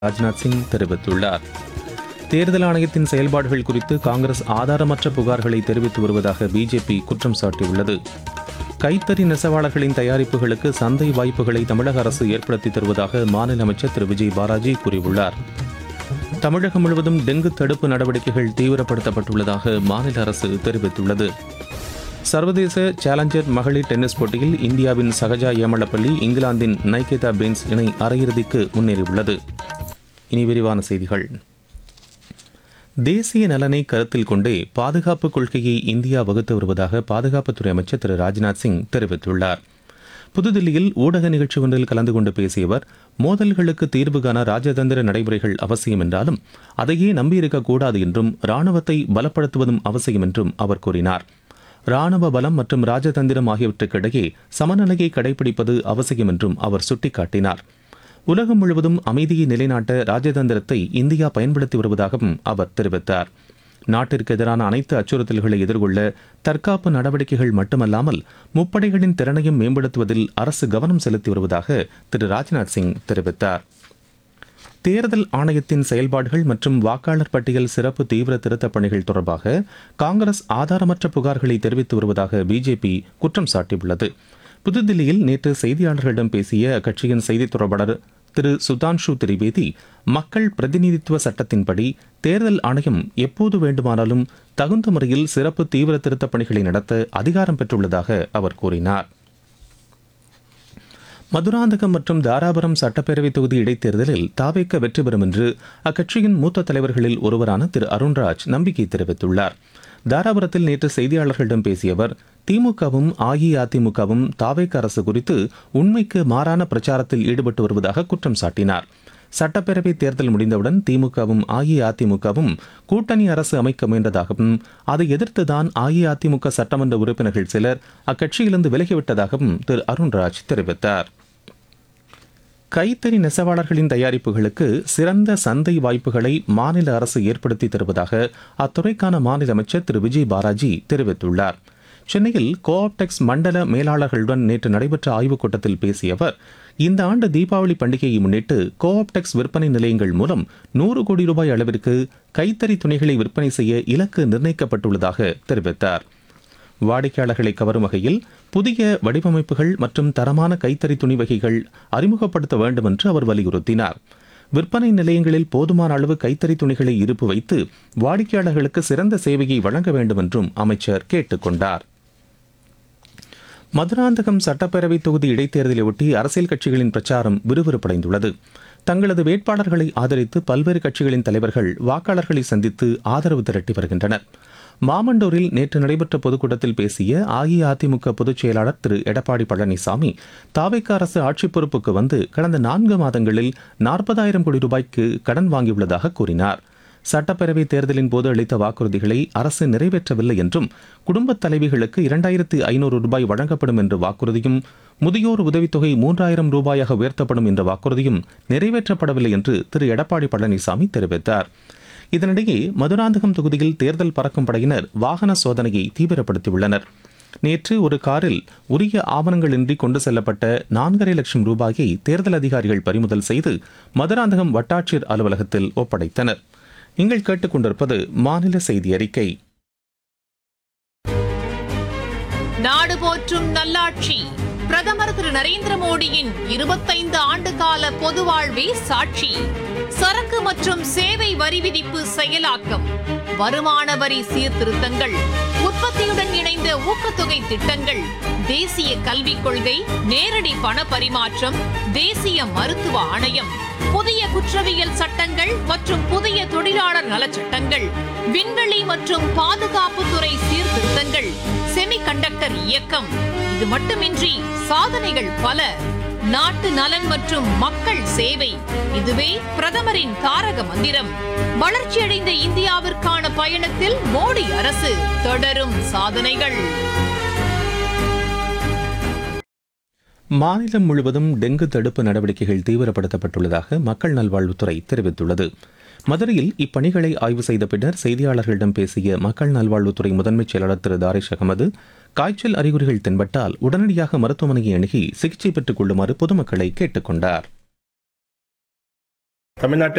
ராஜ்நாத் சிங் தெரிவித்துள்ளார் தேர்தல் ஆணையத்தின் செயல்பாடுகள் குறித்து காங்கிரஸ் ஆதாரமற்ற புகார்களை தெரிவித்து வருவதாக பிஜேபி குற்றம் சாட்டியுள்ளது கைத்தறி நெசவாளர்களின் தயாரிப்புகளுக்கு சந்தை வாய்ப்புகளை தமிழக அரசு ஏற்படுத்தி தருவதாக மாநில அமைச்சர் திரு விஜய் பாலாஜி கூறியுள்ளார் தமிழகம் முழுவதும் டெங்கு தடுப்பு நடவடிக்கைகள் தீவிரப்படுத்தப்பட்டுள்ளதாக மாநில அரசு தெரிவித்துள்ளது சர்வதேச சேலஞ்சர் மகளிர் டென்னிஸ் போட்டியில் இந்தியாவின் சகஜா ஏமலப்பள்ளி இங்கிலாந்தின் நைகேதா பென்ஸ் இணை அரையிறுதிக்கு முன்னேறியுள்ளது இனி விரிவான செய்திகள் தேசிய நலனை கருத்தில் கொண்டே பாதுகாப்பு கொள்கையை இந்தியா வகுத்து வருவதாக பாதுகாப்புத்துறை அமைச்சர் திரு ராஜ்நாத் சிங் தெரிவித்துள்ளார் புதுதில்லியில் ஊடக நிகழ்ச்சி ஒன்றில் கலந்து கொண்டு பேசிய அவர் மோதல்களுக்கு தீர்வு காண ராஜதந்திர நடைமுறைகள் அவசியம் என்றாலும் அதையே நம்பியிருக்கக்கூடாது என்றும் ராணுவத்தை பலப்படுத்துவதும் அவசியம் என்றும் அவர் கூறினார் ராணுவ பலம் மற்றும் ராஜதந்திரம் ஆகியவற்றுக்கிடையே சமநிலையை கடைபிடிப்பது அவசியம் என்றும் அவர் சுட்டிக்காட்டினார் உலகம் முழுவதும் அமைதியை நிலைநாட்ட ராஜதந்திரத்தை இந்தியா பயன்படுத்தி வருவதாகவும் அவர் தெரிவித்தார் நாட்டிற்கு எதிரான அனைத்து அச்சுறுத்தல்களை எதிர்கொள்ள தற்காப்பு நடவடிக்கைகள் மட்டுமல்லாமல் முப்படைகளின் திறனையும் மேம்படுத்துவதில் அரசு கவனம் செலுத்தி வருவதாக திரு ராஜ்நாத் சிங் தெரிவித்தார் தேர்தல் ஆணையத்தின் செயல்பாடுகள் மற்றும் வாக்காளர் பட்டியல் சிறப்பு தீவிர திருத்தப் பணிகள் தொடர்பாக காங்கிரஸ் ஆதாரமற்ற புகார்களை தெரிவித்து வருவதாக பிஜேபி குற்றம் சாட்டியுள்ளது புதுதில்லியில் நேற்று செய்தியாளர்களிடம் பேசிய அக்கட்சியின் செய்தித் தொடர்பாளர் திரு சுதான்ஷு திரிவேதி மக்கள் பிரதிநிதித்துவ சட்டத்தின்படி தேர்தல் ஆணையம் எப்போது வேண்டுமானாலும் தகுந்த முறையில் சிறப்பு தீவிர திருத்தப் பணிகளை நடத்த அதிகாரம் பெற்றுள்ளதாக அவர் கூறினார் மதுராந்தகம் மற்றும் தாராபுரம் சட்டப்பேரவை தொகுதி இடைத்தேர்தலில் தாவேக்க வெற்றி பெறும் என்று அக்கட்சியின் மூத்த தலைவர்களில் ஒருவரான திரு அருண்ராஜ் நம்பிக்கை தெரிவித்துள்ளார் தாராபுரத்தில் நேற்று செய்தியாளர்களிடம் பேசிய அவர் திமுகவும் அஇஅதிமுகவும் தாவேக்க அரசு குறித்து உண்மைக்கு மாறான பிரச்சாரத்தில் ஈடுபட்டு வருவதாக குற்றம் சாட்டினார் சட்டப்பேரவை தேர்தல் முடிந்தவுடன் திமுகவும் அஇஅதிமுகவும் கூட்டணி அரசு அமைக்க முயன்றதாகவும் அதை எதிர்த்துதான் அஇஅதிமுக சட்டமன்ற உறுப்பினர்கள் சிலர் அக்கட்சியிலிருந்து விலகிவிட்டதாகவும் திரு அருண்ராஜ் தெரிவித்தார் கைத்தறி நெசவாளர்களின் தயாரிப்புகளுக்கு சிறந்த சந்தை வாய்ப்புகளை மாநில அரசு ஏற்படுத்தி தருவதாக அத்துறைக்கான மாநில அமைச்சர் திரு விஜய் பாலாஜி தெரிவித்துள்ளார் சென்னையில் கோஆப்டெக்ஸ் மண்டல மேலாளர்களுடன் நேற்று நடைபெற்ற ஆய்வுக் கூட்டத்தில் பேசிய அவர் இந்த ஆண்டு தீபாவளி பண்டிகையை முன்னிட்டு கோஆப்டெக்ஸ் விற்பனை நிலையங்கள் மூலம் நூறு கோடி ரூபாய் அளவிற்கு கைத்தறி துணிகளை விற்பனை செய்ய இலக்கு நிர்ணயிக்கப்பட்டுள்ளதாக தெரிவித்தார் வாடிக்கையாளர்களை கவரும் வகையில் புதிய வடிவமைப்புகள் மற்றும் தரமான கைத்தறி துணி வகைகள் அறிமுகப்படுத்த வேண்டும் என்று அவர் வலியுறுத்தினார் விற்பனை நிலையங்களில் போதுமான அளவு கைத்தறி துணிகளை இருப்பு வைத்து வாடிக்கையாளர்களுக்கு சிறந்த சேவையை வழங்க வேண்டும் என்றும் அமைச்சர் கேட்டுக்கொண்டார் மதுராந்தகம் சட்டப்பேரவை தொகுதி இடைத்தேர்தலையொட்டி அரசியல் கட்சிகளின் பிரச்சாரம் விறுவிறுப்படைந்துள்ளது தங்களது வேட்பாளர்களை ஆதரித்து பல்வேறு கட்சிகளின் தலைவர்கள் வாக்காளர்களை சந்தித்து ஆதரவு திரட்டி வருகின்றனர் மாமண்டூரில் நேற்று நடைபெற்ற பொதுக்கூட்டத்தில் பேசிய அஇஅதிமுக பொதுச் செயலாளர் திரு எடப்பாடி பழனிசாமி தாவேக்க அரசு ஆட்சி பொறுப்புக்கு வந்து கடந்த நான்கு மாதங்களில் நாற்பதாயிரம் கோடி ரூபாய்க்கு கடன் வாங்கியுள்ளதாக கூறினார் சட்டப்பேரவை தேர்தலின் போது அளித்த வாக்குறுதிகளை அரசு நிறைவேற்றவில்லை என்றும் குடும்பத் தலைவிகளுக்கு இரண்டாயிரத்து ஐநூறு ரூபாய் வழங்கப்படும் என்ற வாக்குறுதியும் முதியோர் உதவித்தொகை மூன்றாயிரம் ரூபாயாக உயர்த்தப்படும் என்ற வாக்குறுதியும் நிறைவேற்றப்படவில்லை என்று திரு எடப்பாடி பழனிசாமி தெரிவித்தார் இதனிடையே மதுராந்தகம் தொகுதியில் தேர்தல் பறக்கும் படையினர் வாகன சோதனையை தீவிரப்படுத்தியுள்ளனர் நேற்று ஒரு காரில் உரிய ஆவணங்களின்றி கொண்டு செல்லப்பட்ட நான்கரை லட்சம் ரூபாயை தேர்தல் அதிகாரிகள் பறிமுதல் செய்து மதுராந்தகம் வட்டாட்சியர் அலுவலகத்தில் ஒப்படைத்தனர் நீங்கள் கேட்டுக்கொண்டிருப்பது மாநில செய்தி அறிக்கை நாடு போற்றும் நல்லாட்சி பிரதமர் திரு நரேந்திர மோடியின் இருபத்தைந்து ஆண்டு கால பொது வாழ்வே சாட்சி சரக்கு மற்றும் சேவை வரி விதிப்பு செயலாக்கம் வருமான வரி சீர்திருத்தங்கள் உற்பத்தியுடன் இணைந்த ஊக்கத்தொகை திட்டங்கள் தேசிய கல்விக் கொள்கை நேரடி பண பரிமாற்றம் தேசிய மருத்துவ ஆணையம் புதிய குற்றவியல் சட்டங்கள் மற்றும் புதிய தொழிலாளர் நலச்சட்டங்கள் விண்வெளி மற்றும் பாதுகாப்புத்துறை சீர்திருத்தங்கள் செமிகண்டக்டர் இயக்கம் இது மட்டுமின்றி சாதனைகள் பல நாட்டு நலன் மற்றும் மக்கள் சேவை இதுவே பிரதமரின் தாரக மந்திரம் வளர்ச்சியடைந்த இந்தியாவிற்கான பயணத்தில் மோடி அரசு தொடரும் சாதனைகள் மாநிலம் முழுவதும் டெங்கு தடுப்பு நடவடிக்கைகள் தீவிரப்படுத்தப்பட்டுள்ளதாக மக்கள் நல்வாழ்வுத்துறை தெரிவித்துள்ளது மதுரையில் இப்பணிகளை ஆய்வு செய்த பின்னர் செய்தியாளர்களிடம் பேசிய மக்கள் நல்வாழ்வுத்துறை முதன்மைச் செயலாளர் திரு தாரிஷ் அகமது காய்ச்சல் அறிகுறிகள் தென்பட்டால் உடனடியாக மருத்துவமனையை அணுகி சிகிச்சை பெற்றுக் கொள்ளுமாறு பொதுமக்களை கேட்டுக் கொண்டார் தமிழ்நாட்டில்